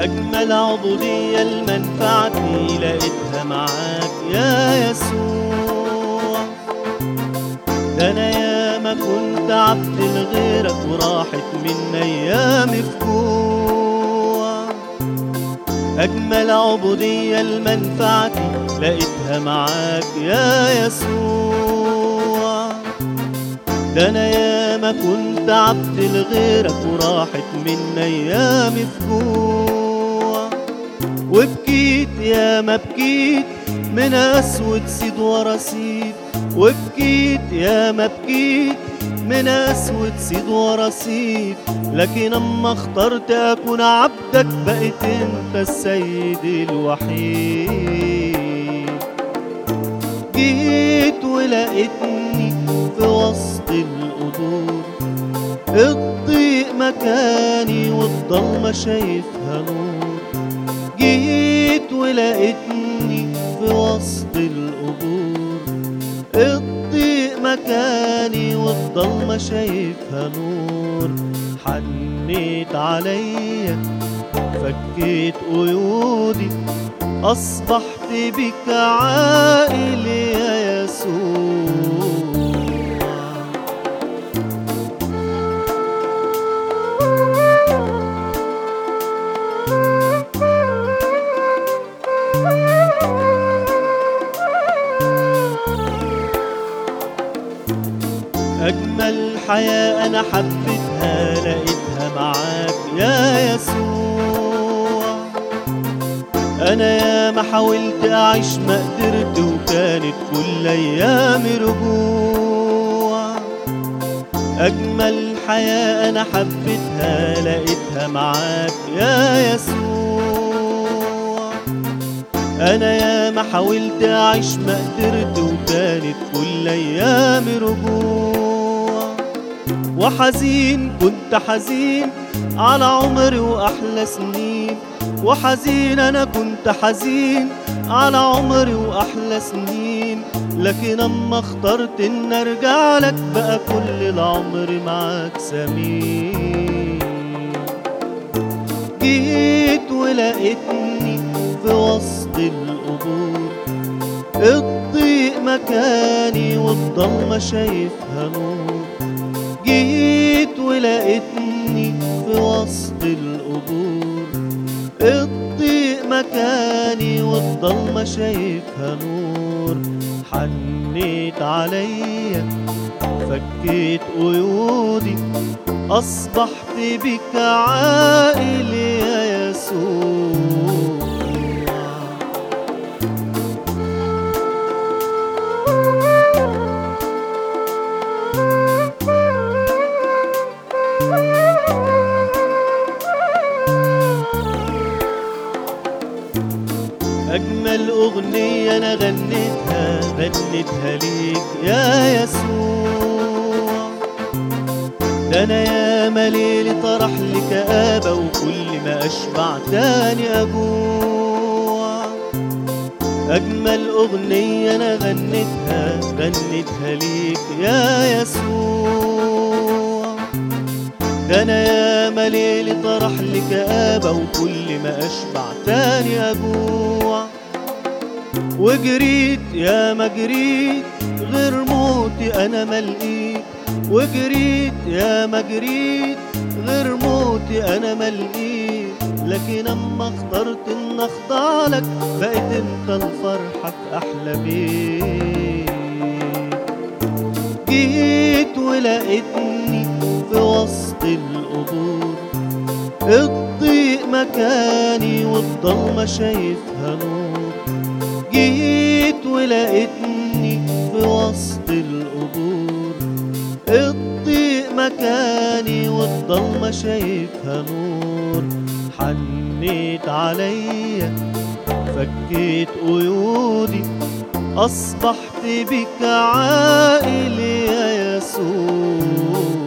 أجمل عبودية لمنفعتي لقيتها معاك يا يسوع ده أنا ياما كنت عبد لغيرك وراحت من أيامي في جوع أجمل عبودية لمنفعتي لقيتها معاك يا يسوع ده أنا ياما كنت عبد لغيرك وراحت من أيامي في جوع وبكيت ياما بكيت من أسود سيد ورا سيد وبكيت ياما بكيت من أسود سيد ورا سيد لكن أما اخترت أكون عبدك بقيت أنت السيد الوحيد جيت ولقيتني في وسط القدور الضيق مكاني والضلمة شايفها نور جيت ولقيتني في وسط القبور الضيق مكاني والضلمة شايفها نور حنيت عليا فكيت قيودي أصبحت بك عائل يا يسوع أجمل حياة أنا حبيتها لقيتها معاك يا يسوع أنا ياما حاولت أعيش ما قدرت وكانت كل أيامي رجوع أجمل حياة أنا حبيتها لقيتها معاك يا يسوع أنا ياما حاولت أعيش ما قدرت وكانت كل أيامي رجوع وحزين كنت حزين على عمري وأحلى سنين وحزين أنا كنت حزين على عمري وأحلى سنين لكن أما اخترت إن أرجع لك بقى كل العمر معاك سمين جيت ولقيتني في وسط القبور الضيق مكاني والضلمة شايفها نور جيت ولقيتني في وسط القبور الضيق مكاني والضلمة شايفها نور حنيت عليا فكيت قيودي أصبحت بك عائل يا يسوع أجمل أغنية أنا غنيتها غنيتها ليك يا يسوع ده أنا ياما ليلي طرح لي كآبة وكل ما أشبع تاني أجوع أجمل أغنية أنا غنيتها غنيتها ليك يا يسوع ده أنا ياما ليلي طرح لي كآبة وكل ما أشبع تاني أجوع وجريت يا ما جريت غير موتي أنا ملقيت وجريت يا ما جريت غير موتي أنا ملقيت لكن أما اخترت إن أخضع لك بقيت أنت الفرحة في أحلى بيت جيت ولقيتني في وسط القبور الضيق مكاني والضلمة شايفها نور جيت ولقيتني في وسط القبور الضيق مكاني والضلمة شايفها نور حنيت عليا فكيت قيودي أصبحت بك عائل يا يسوع